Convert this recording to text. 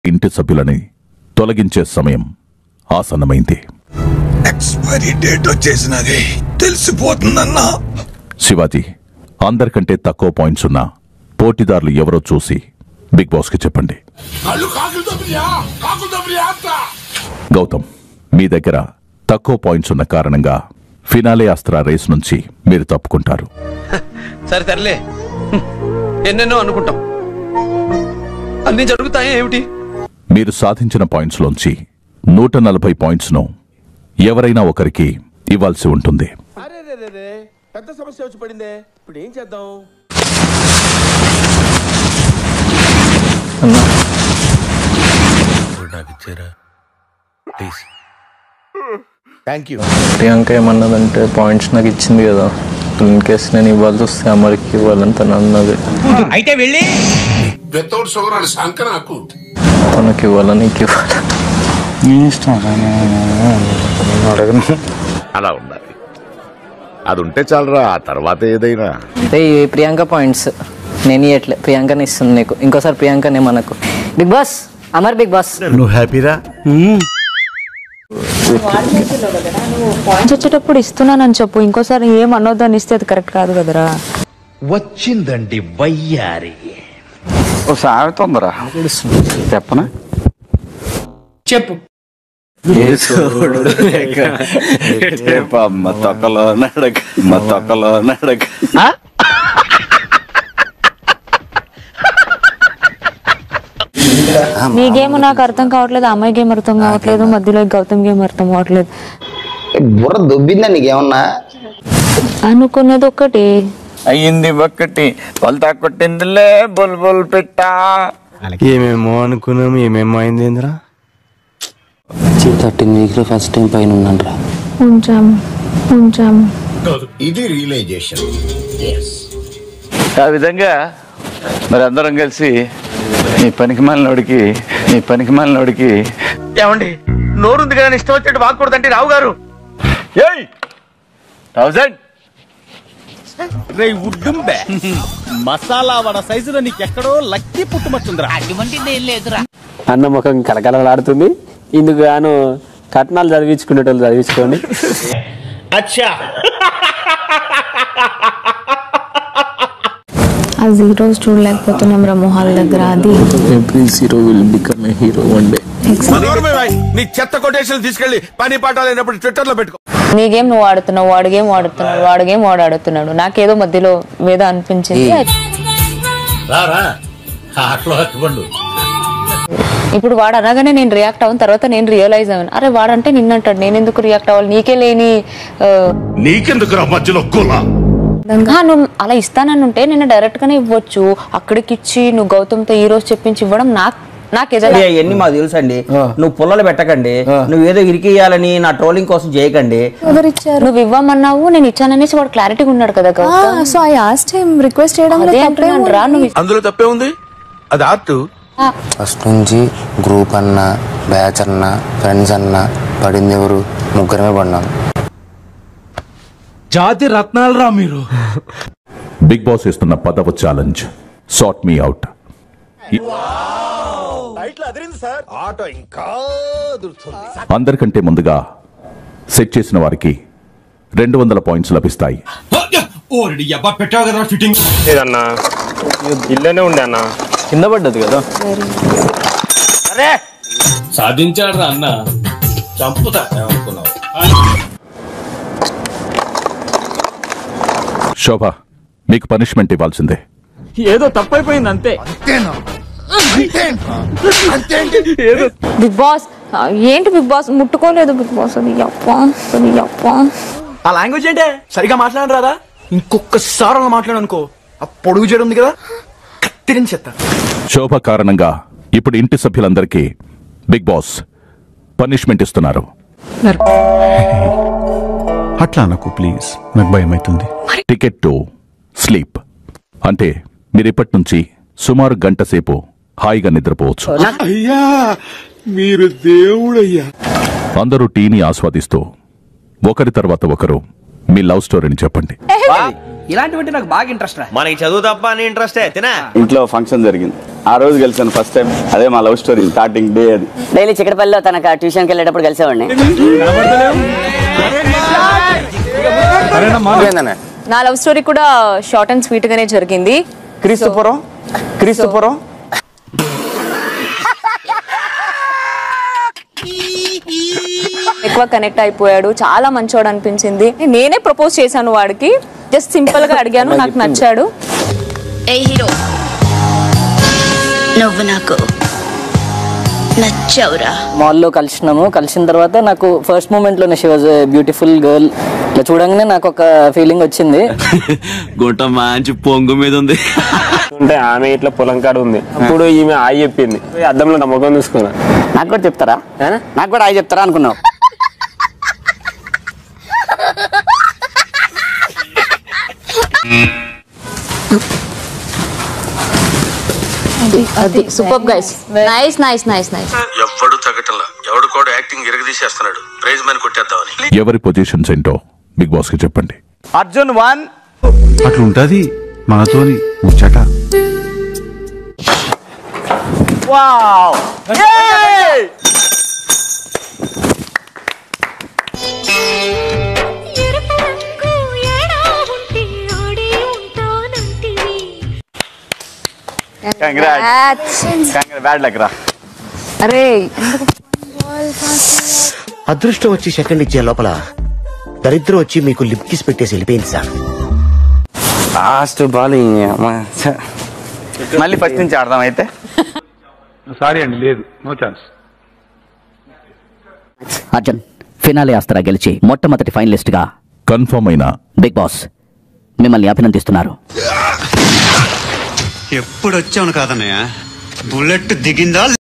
ఇంటి సభ్యులని తొలగించే సమయం ఆసన్నమైంది ఎక్స్పైరీ డేట్ వచ్చేసినది తెలిసిపోతుందన్నా శివాజీ అందరికంటే తక్కువ పాయింట్స్ ఉన్న పోటీదారులు ఎవరో చూసి బిగ్ బాస్కి చెప్పండి కళ్ళు కాకులతో ప్రియా కాకులతో ప్రియా అత్త గౌతమ్ మీ దగ్గర తక్కువ పాయింట్స్ ఉన్న కారణంగా ఫినాలే అస్త్ర రేస్ నుంచి మీరు తప్పుకుంటారు సరే తరలే ఎన్నెన్నో అనుకుంటాం అన్ని జరుగుతాయి ఏమిటి మీరు సాధించిన పాయింట్స్లోంచి నూట నలభై పాయింట్స్ను ఎవరైనా ఒకరికి ఇవ్వాల్సి ఉంటుంది అరే రే రే రే పెద్ద సమస్య వచ్చి పడిందే ఇప్పుడు ఏం చేద్దాం థ్యాంక్ యూ ప్రియాంక ఏమన్నదంటే పాయింట్స్ నాకు ఇచ్చింది కదా ఇన్ కేస్ నేను ఇవ్వాల్సి వస్తే అమర్కి ఇవ్వాలని తను అన్నది వితౌట్ షుగర్ అని శంక నాకు తనకి ఇవ్వాలని నీకు ఇవ్వాలి అలా ఉండాలి అది ఉంటే చాలరా ఆ తర్వాత ఏదైనా అంటే ఈ ప్రియాంక పాయింట్స్ నేను ఇవ్వట్లే ప్రియాంకని ఇస్తుంది నీకు ఇంకోసారి ప్రియాంకనే మనకు Big Boss Amar Big Boss నువ్వు హ్యాపీరా పాయింట్స్ వచ్చేటప్పుడు ఇస్తున్నానని చెప్పు ఇంకోసారి ఏం అనొద్దని ఇస్తే అది కరెక్ట్ కాదు కదరా వచ్చిందండి వయ్యారి ఓ సామెత ఉందరా చెప్పనా చెప్పు మా తొక్కలో నడక మా తొక్కలో నడక నీ గేమ్ నాకు అర్థం కావట్లేదు అమ్మాయి గేమ్ అర్థం కావట్లేదు మధ్యలో గౌతమ్ గేమ్ అర్థం కావట్లేదు బుర్ర దుబ్బిందా నీకేమన్నా అనుకున్నది ఒకటి అయ్యింది ఒక్కటి పొలతా కొట్టిందిలే బుల్ బుల్ పెట్టా ఏమేమో అనుకున్నాం ఏమేమో అయింది ఏంద్రా థర్టీన్ వీక్ లో ఫస్ట్ టైం పైన ఉన్నాను రా ఉంచాము ఉంచాము ఇది రియలైజేషన్ ఆ విధంగా మరి అందరం కలిసి ఈ పనికి మాలినోడికి ఈ పనికి మాలినోడికి ఏమండి నోరుంది కదా ఇష్టం వచ్చినట్టు వాక్కూడదంటే రావు గారు ఏయ్ థౌజండ్ మసాలా వడ సైజులో నీకెక్కడో లక్కీ పుట్టుమచ్చుందిరా అన్న ముఖం కలకలలాడుతుంది ఇందుకు గాను కట్నాలు చదివించుకునేటోళ్ళు చదివించుకోండి ఆ జీరోస్ చూడలేకపోతున్నాం రా మొహాల దగ్గర అది every zero will become a hero one day నీ చెత్త కొటేషన్ తీసుకెళ్లి పని పాట లేనప్పుడు ట్విట్టర్ లో పెట్టుకో నీ గేమ్ నువ్వు ఆడుతున్నావు వాడు గేమ్ వాడుతున్నాడు వాడు గేమ్ వాడు ఆడుతున్నాడు నాకేదో మధ్యలో వేద అనిపించింది రారా అట్లా హత్తుబండు ఇప్పుడు వాడు అనగానే నేను రియాక్ట్ అవ్వను తర్వాత నేను రియలైజ్ అవ్వను అరే వాడంటే నిన్నంటాడు నేను ఎందుకు రియాక్ట్ అవ్వాలి నీకే లేని ఆ, నీకెందుకురా మధ్యలో కుల ఆ, నువ్వు అలా ఇస్తానని ఉంటే నేను డైరెక్ట్ గానే ఇవ్వచ్చు అక్కడికి ఇచ్చి నువ్వు గౌతమ్తో ఈ రోజు చెప్పించి ఇవ్వడం నాకు నాకు ఏదైనా అవన్నీ మాకు తెలుసు అండి నువ్వు పుల్లలు పెట్టకండి నువ్వు ఏదో ఇరికియాలని నా ట్రోలింగ్ కోసం చేయకండి ఎవరిచ్చారు నువ్వు ఇవ్వమన్నావు నేను ఇచ్చాననేసి వాడు క్లారిటీగా ఉన్నాడు కదా Gautam so I asked him request చేయడం అదే అంటున్నాను రా నువ్వు అందులో తప్పే ఉంది అది ఆర్ట్ ఫస్ట్ నుంచి గ్రూప్ అన్న బ్యాచ్ అన్న ఫ్రెండ్స్ అన్న పడింది ఎవరు ముగ్గురమే పడినాం జాతి రత్నాలు రా మీరు బిగ్ బాస్ ఇస్తున్న పదవ challenge sort me out auto ఇంకా అందరికంటే ముందుగా సెట్ చేసిన వారికి రెండు వందల పాయింట్స్ లభిస్తాయి ఓరడి అబ్బా పెట్టావు కదా ఫిట్టింగ్ లేదన్నా ఇల్లనే ఉండే అన్న కింద పడ్డది కదా సాధించాడు రా అన్న చంపుతా అనుకున్నావు శోభ మీకు పనిష్మెంట్ ఇవ్వాల్సిందే ఏదో తప్పైపోయింది అంతే బిగ్ బాస్ ఆ, ఏంటి బిగ్ బాస్ ముట్టుకోలేదు బిగ్ బాస్ అది యప్పా అది యప్పా ఆ లాంగ్వేజ్ ఏంటే సరిగా మాట్లాడరు రాదా ఇంకొకసారి అలా మాట్లాడు అనుకో ఆ పొడుగు చేయడం ఉంది కదా కత్తిరించి చెత్త శోభ కారణంగా ఇప్పుడు ఇంటి సభ్యులందరికీ బిగ్ బాస్ పనిష్మెంట్ ఇస్తున్నారు అట్లా నాకు ప్లీజ్ నాకు భయం అవుతుంది టికెట్ టు స్లీప్ అంటే మీరు ఇప్పటి నుంచి సుమారు గంట సేపు హాయిగా నిద్రపోవచ్చు అయ్యా మీరు దేవుడయ్యా అందరూ టీని ఆస్వాదిస్తూ ఒకరి తర్వాత ఒకరు మీ లవ్ స్టోరీని చెప్పండి ఇలాంటివంటే నాకు బాగా ఇంట్రెస్ట్ రా మనకి చదువు తప్ప అని ఇంట్రెస్టే తినా ఇంట్లో ఫంక్షన్ జరిగింది ఆ రోజు కలిసాను ఫస్ట్ టైం అదే మా లవ్ స్టోరీ స్టార్టింగ్ డే అది డైలీ చిక్కడపల్లిలో తనకు ట్యూషన్కి వెళ్ళేటప్పుడు కలిసేవాడిని నా లవ్ స్టోరీ కూడా షార్ట్ అండ్ స్వీట్ గానే జరిగింది క్రీస్తుపురం క్రీస్తుపురం ఎక్కువ కనెక్ట్ అయిపోయాడు చాలా మంచోడు అనిపించింది నేనే ప్రపోజ్ చేశాను వాడికి జస్ట్ సింపుల్ గా అడిగాను నాకు నచ్చాడు ఏ హీరో నువ్వు నాకు నచ్చావురా మాల్లో కలిసినాము కలిసిన తర్వాత నాకు ఫస్ట్ మూమెంట్లోనే షీ వాజ్ బ్యూటిఫుల్ గర్ల్ ఇట్లా చూడంగానే నాకు ఒక ఫీలింగ్ వచ్చింది గుంట మంచి పొంగు మీద ఉంది ఉంటే ఆమె ఇట్లా పొలం కాడ ఉంది అప్పుడు ఈమె ఆయి చెప్పింది అద్దంలో నా ముఖం చూసుకున్నా నాకు కూడా చెప్తారా నాకు కూడా అవి చెప్తారా అనుకున్నావు అది super guys nice nice nice nice ఎవ్వడు తగ్గటంలా ఎవడు కూడా యాక్టింగ్ ఇరగదీసేస్తున్నాడు ప్రైజ్ మని కొట్టేద్దామని ఎవరి పొజిషన్స్ ఏంటో బిగ్ బాస్ కి చెప్పండి అర్జున్ వన్ అట్లుంటది మనతోని ముచ్చట వావ్ బ్యాడ్ లక్ రా అరే అదృష్టం వచ్చి సెకండ్ ఇచ్చే లోపల దరిద్రం వచ్చి మీకు లిప్ కిస్ పెట్టేసి వెళ్ళిపోయింది సార్ లాస్ట్ బాల్ మళ్ళీ ఫస్ట్ నుంచి ఆడదాం అయితే సారీ అండి లేదు no chance Arjun finale Astra గెలిచి మొట్టమొదటి ఫైనలిస్ట్ గా కన్ఫర్మ్ అయిన బిగ్ బాస్ మిమ్మల్ని అభినందిస్తున్నారు ఎప్పుడు వచ్చావును కాదన్నయ్య బుల్లెట్ దిగిందా